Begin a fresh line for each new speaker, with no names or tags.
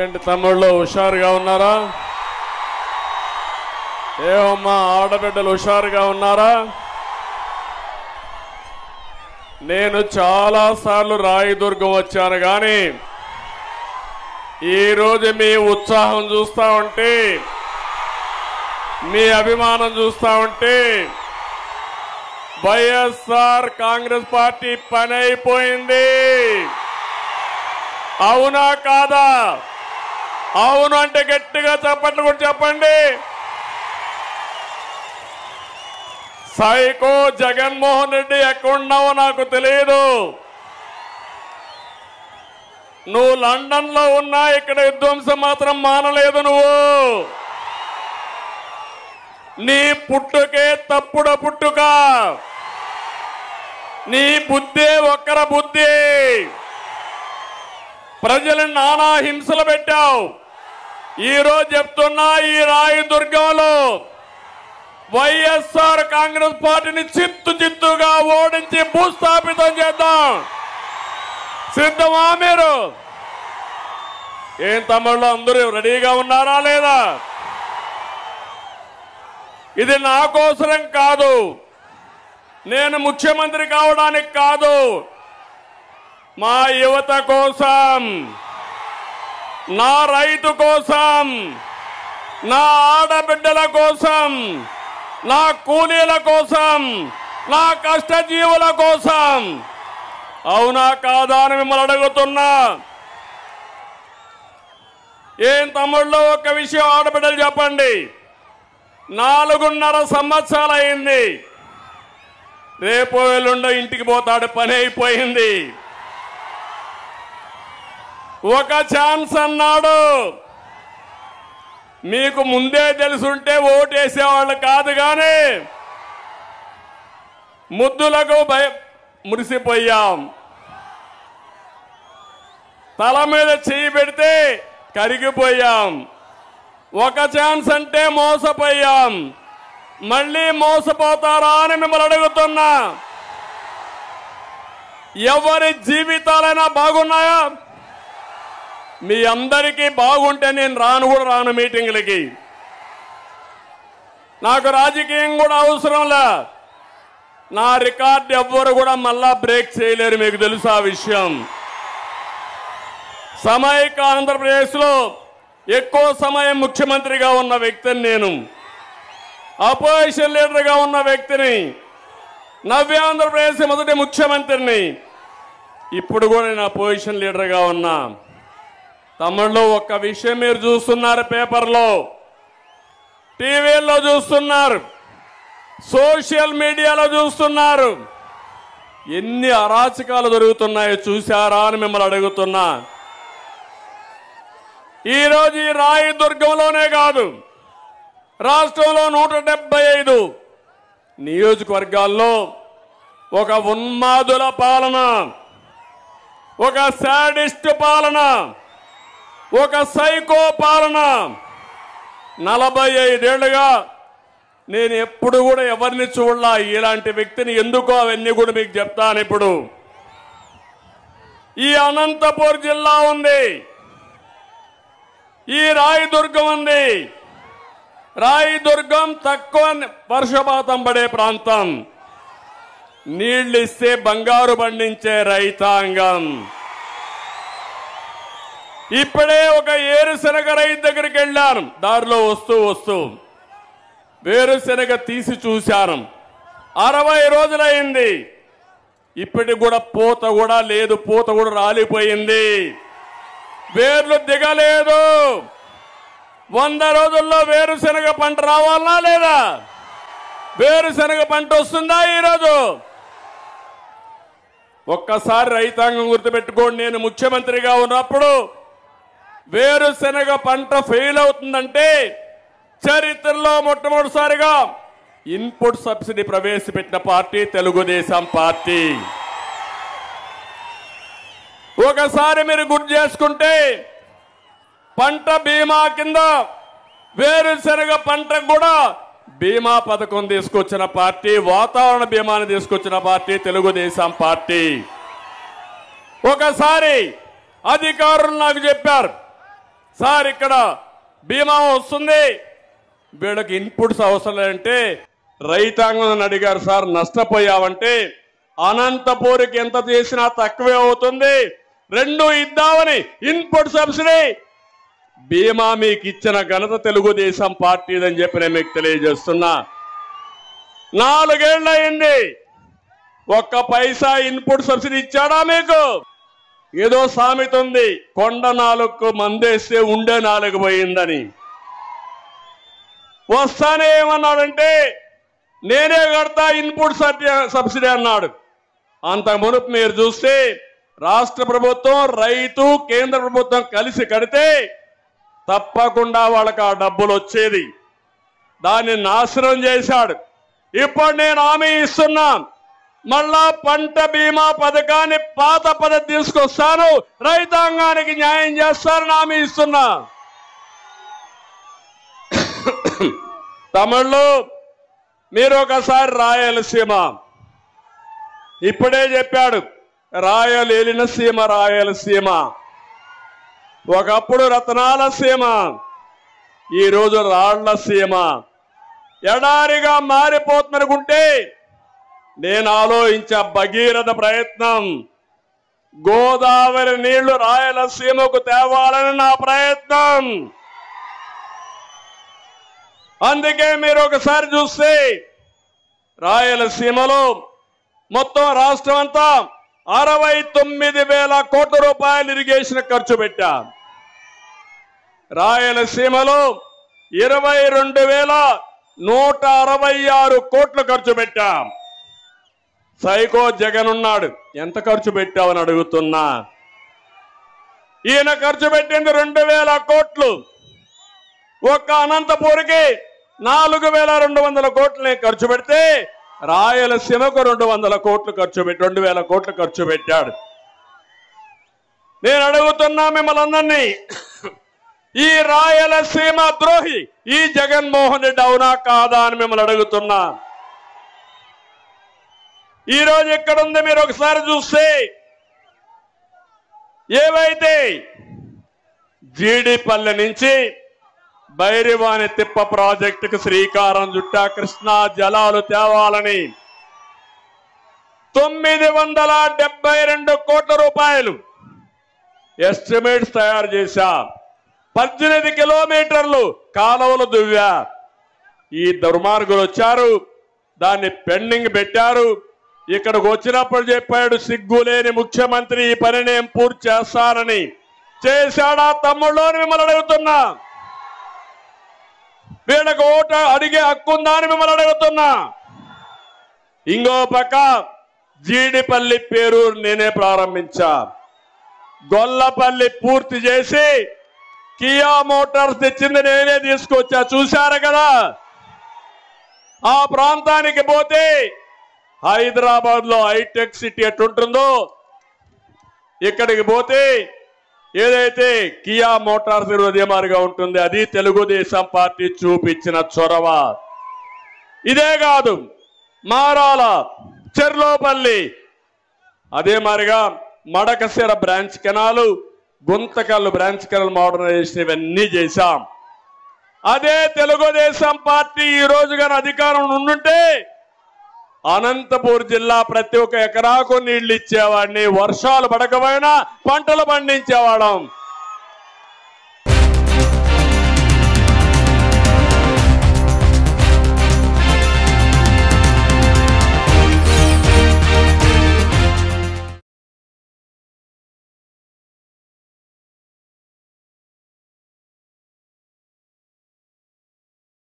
ఏంటి తమ్ముళ్ళు హుషారుగా ఉన్నారా ఏమమ్మా ఆడబిడ్డలు హుషారుగా ఉన్నారా నేను చాలా సార్లు రాయదుర్గం వచ్చాను కానీ ఈరోజు మీ ఉత్సాహం చూస్తా ఉంటే మీ అభిమానం చూస్తా ఉంటే వైఎస్ఆర్ కాంగ్రెస్ పార్టీ పని అయిపోయింది అవునా కాదా అవును అంటే గట్టిగా చెప్పండి కూడా చెప్పండి సైకో జగన్మోహన్ రెడ్డి ఎక్కడున్నావో నాకు తెలియదు నువ్వు లండన్ లో ఉన్నా ఇక్కడ విధ్వంసం మాత్రం మానలేదు నువ్వు నీ పుట్టుకే తప్పుడు పుట్టుక నీ బుద్ధి ఒక్కర బుద్ధి ప్రజలను నానా హింసలు పెట్టావు ఈ రోజు చెప్తున్నా ఈ రాయదుర్గంలో వైఎస్ఆర్ కాంగ్రెస్ పార్టీని చిత్తు చిత్తుగా ఓడించి భూస్థాపితం చేద్దాం సిద్ధమా మీరు ఏం తమ్ముళ్ళు అందరూ రెడీగా ఉన్నారా లేదా ఇది నా కోసరం కాదు నేను ముఖ్యమంత్రి కావడానికి కాదు మా యువత కోసం నా రైతు కోసం నా ఆడబిడ్డల కోసం నా కూలీల కోసం నా కష్టజీవుల కోసం అవునా కాదా అని మిమ్మల్ని అడుగుతున్నా ఏం తమ్ముళ్ళు ఒక విషయం ఆడబిడ్డలు చెప్పండి నాలుగున్నర సంవత్సరాలు అయింది రేపు ఎల్లుండో ఇంటికి పోతాడు పని అయిపోయింది ఒక ఛాన్స్ అన్నాడు మీకు ముందే తెలుసుంటే ఓటేసేవాళ్ళు కాదు కానీ ముద్దులకు భయ మురిసిపోయాం తల మీద చేయి పెడితే కరిగిపోయాం ఒక ఛాన్స్ అంటే మోసపోయాం మళ్ళీ మోసపోతారా అని మిమ్మల్ని అడుగుతున్నా ఎవరి జీవితాలైనా బాగున్నాయా మీ అందరికీ బాగుంటే నేను రాను కూడా రాను మీటింగ్లకి నాకు రాజకీయం కూడా అవసరంలా నా రికార్డు ఎవ్వరు కూడా మళ్ళా బ్రేక్ చేయలేరు మీకు తెలుసు ఆ విషయం సమైక ఆంధ్రప్రదేశ్లో ఎక్కువ సమయం ముఖ్యమంత్రిగా ఉన్న వ్యక్తిని నేను అపోజిషన్ లీడర్గా ఉన్న వ్యక్తిని నవ్య ఆంధ్రప్రదేశ్ మొదటి ముఖ్యమంత్రిని ఇప్పుడు కూడా నేను అపోజిషన్ లీడర్గా ఉన్నా తమిళ్లో ఒక్క విషయం మీరు చూస్తున్నారు పేపర్లో టీవీల్లో చూస్తున్నారు సోషల్ మీడియాలో చూస్తున్నారు ఎన్ని అరాచకాలు జరుగుతున్నాయో చూశారా అని మిమ్మల్ని అడుగుతున్నా ఈరోజు ఈ రాయదుర్గంలోనే కాదు రాష్ట్రంలో నూట డెబ్బై ఐదు నియోజకవర్గాల్లో ఒక ఉన్మాదుల పాలన ఒక శాడిస్ట్ పాలన ఒక సైకో పాలన నలభై ఐదేళ్లుగా నేను ఎప్పుడు కూడా ఎవరిని చూడలా ఇలాంటి వ్యక్తిని ఎందుకో అవన్నీ కూడా మీకు చెప్తాను ఇప్పుడు ఈ అనంతపూర్ జిల్లా ఉంది ఈ రాయదుర్గం ఉంది రాయదుర్గం తక్కువ వర్షపాతం పడే ప్రాంతం నీళ్లు ఇస్తే బంగారు పండించే రైతాంగం ఇప్పుడే ఒక ఏరుశనగ రైతు దగ్గరికి వెళ్ళాను దారిలో వస్తూ వస్తూ వేరుశనగ తీసి చూశాను అరవై రోజులైంది ఇప్పటికి కూడా పూత కూడా లేదు పూత కూడా రాలిపోయింది వేర్లు దిగలేదు వంద రోజుల్లో వేరుశనగ పంట రావాలనా లేదా వేరుశనగ పంట వస్తుందా ఈరోజు ఒక్కసారి రైతాంగం గుర్తుపెట్టుకోండి నేను ముఖ్యమంత్రిగా ఉన్నప్పుడు వేరుశనగ పంట ఫెయిల్ అవుతుందంటే చరిత్రలో మొట్టమొదటిసారిగా ఇన్పుట్ సబ్సిడీ ప్రవేశపెట్టిన పార్టీ తెలుగుదేశం పార్టీ ఒకసారి మీరు గుర్తు చేసుకుంటే పంట బీమా కింద వేరుశనగ పంటకు కూడా బీమా పథకం తీసుకొచ్చిన పార్టీ వాతావరణ బీమాని తీసుకొచ్చిన పార్టీ తెలుగుదేశం పార్టీ ఒకసారి అధికారులు నాకు చెప్పారు సార్ ఇక్కడ బీమా వస్తుంది వీళ్ళకి ఇన్పుట్స్ అవసరం లేదంటే రైతాంగం అడిగారు సార్ నష్టపోయావంటే అనంతపూర్కి ఎంత చేసినా తక్కువే అవుతుంది రెండు ఇద్దామని ఇన్పుట్ సబ్సిడీ బీమా మీకు ఇచ్చిన ఘనత తెలుగుదేశం పార్టీదని చెప్పి నేను మీకు తెలియజేస్తున్నా నాలుగేళ్ళు అయింది ఒక్క పైసా ఇన్పుట్ సబ్సిడీ ఇచ్చాడా మీకు ఏదో సామెత ఉంది కొండ నాలుగు మందేస్తే ఉండే నాలుగు పోయిందని వస్తానే ఏమన్నాడంటే నేనే కడతా ఇన్పుట్ సబ్సిడీ- సబ్సిడీ అన్నాడు అంత మునుపు మీరు చూస్తే రాష్ట్ర ప్రభుత్వం రైతు కేంద్ర ప్రభుత్వం కలిసి కడితే తప్పకుండా వాళ్ళకి ఆ డబ్బులు వచ్చేది దాన్ని నాశనం చేశాడు ఇప్పుడు నేను హామీ ఇస్తున్నా మళ్ళా పంట బీమా పథకాన్ని పాత పద్ధతి తీసుకొస్తాను రైతాంగానికి న్యాయం చేస్తానని హామీ ఇస్తున్నా తమిళ్ళు మీరు ఒకసారి రాయలసీమ ఇప్పుడే చెప్పాడు రాయలేలిన సీమ రాయలసీమ ఒకప్పుడు రతనాల సీమ ఈరోజు రాళ్ల సీమ ఎడారిగా మారిపోతుందనుకుంటే నేను ఆలోచించా భగీరథ ప్రయత్నం గోదావరి నీళ్లు రాయలసీమకు తేవాలని నా ప్రయత్నం అందుకే మీరు ఒకసారి చూస్తే రాయలసీమలో మొత్తం రాష్ట్రం అంతా అరవై తొమ్మిది వేల కోట్ల రూపాయలు ఇరిగేషన్ ఖర్చు పెట్టా రాయలసీమలో ఇరవై రెండు వేల నూట అరవై ఆరు కోట్లు ఖర్చు పెట్టాం సైకో జగన్ ఉన్నాడు ఎంత ఖర్చు పెట్టావని అడుగుతున్నా ఈయన ఖర్చు పెట్టింది రెండు వేల కోట్లు ఒక్క అనంతపూర్కి నాలుగు వేల రెండు వందల కోట్లని ఖర్చు పెడితే రాయలసీమకు రెండు వందల కోట్లు ఖర్చు పెట్టి రెండు వేల కోట్లు ఖర్చు పెట్టాడు నేను అడుగుతున్నా మిమ్మల్ని అందరినీ ఈ రాయలసీమ ద్రోహి ఈ జగన్మోహన్ రెడ్డి అవునా కాదా అని మిమ్మల్ని అడుగుతున్నా ఈ రోజు ఎక్కడ ఉంది మీరు ఒకసారి చూస్తే ఏవైతే జీడిపల్లె నుంచి బైరివాణి తిప్ప ప్రాజెక్టుకు శ్రీకారం చుట్టా కృష్ణా జలాలు తేవాలని తొమ్మిది వందల డెబ్బై రెండు కోట్ల రూపాయలు ఎస్టిమేట్స్ తయారు చేశా పద్దెనిమిది కిలోమీటర్లు కాలువలు దువ్వా ఈ దుర్మార్గులు వచ్చారు దాన్ని పెండింగ్ పెట్టారు ఇక్కడికి వచ్చినప్పుడు చెప్పాడు సిగ్గులేని ముఖ్యమంత్రి ఈ పని నేను పూర్తి చేస్తానని చేశాడా తమ్ముళ్ళు అని మిమ్మల్ని అడుగుతున్నా వీళ్ళకి ఓటు అడిగే హక్కు ఉందా అని మిమ్మల్ని అడుగుతున్నా ఇంకో పక్క జీడిపల్లి పేరు నేనే ప్రారంభించా గొల్లపల్లి పూర్తి చేసి కియా మోటార్స్ తెచ్చింది నేనే తీసుకొచ్చా చూశారు కదా ఆ ప్రాంతానికి పోతే హైదరాబాద్ లో హైటెక్ సిటీ ఎట్టుంటుందో ఇక్కడికి పోతే ఏదైతే కియా మోటార్స్ హృదయమారిగా ఉంటుంది అది తెలుగుదేశం పార్టీ చూపించిన చొరవ ఇదే కాదు మారాల చెర్లోపల్లి అదే మారిగా Madakasira branch canal Guntakal branch canal modernisation ఇవన్నీ చేశాం అదే తెలుగుదేశం పార్టీ ఈ రోజు కానీ అధికారం ఉండుంటే అనంతపూర్ జిల్లా ప్రతి ఒక్క ఎకరాకు నీళ్లు ఇచ్చేవాడిని వర్షాలు పడకపోయినా పంటలు పండించేవాళ్ళం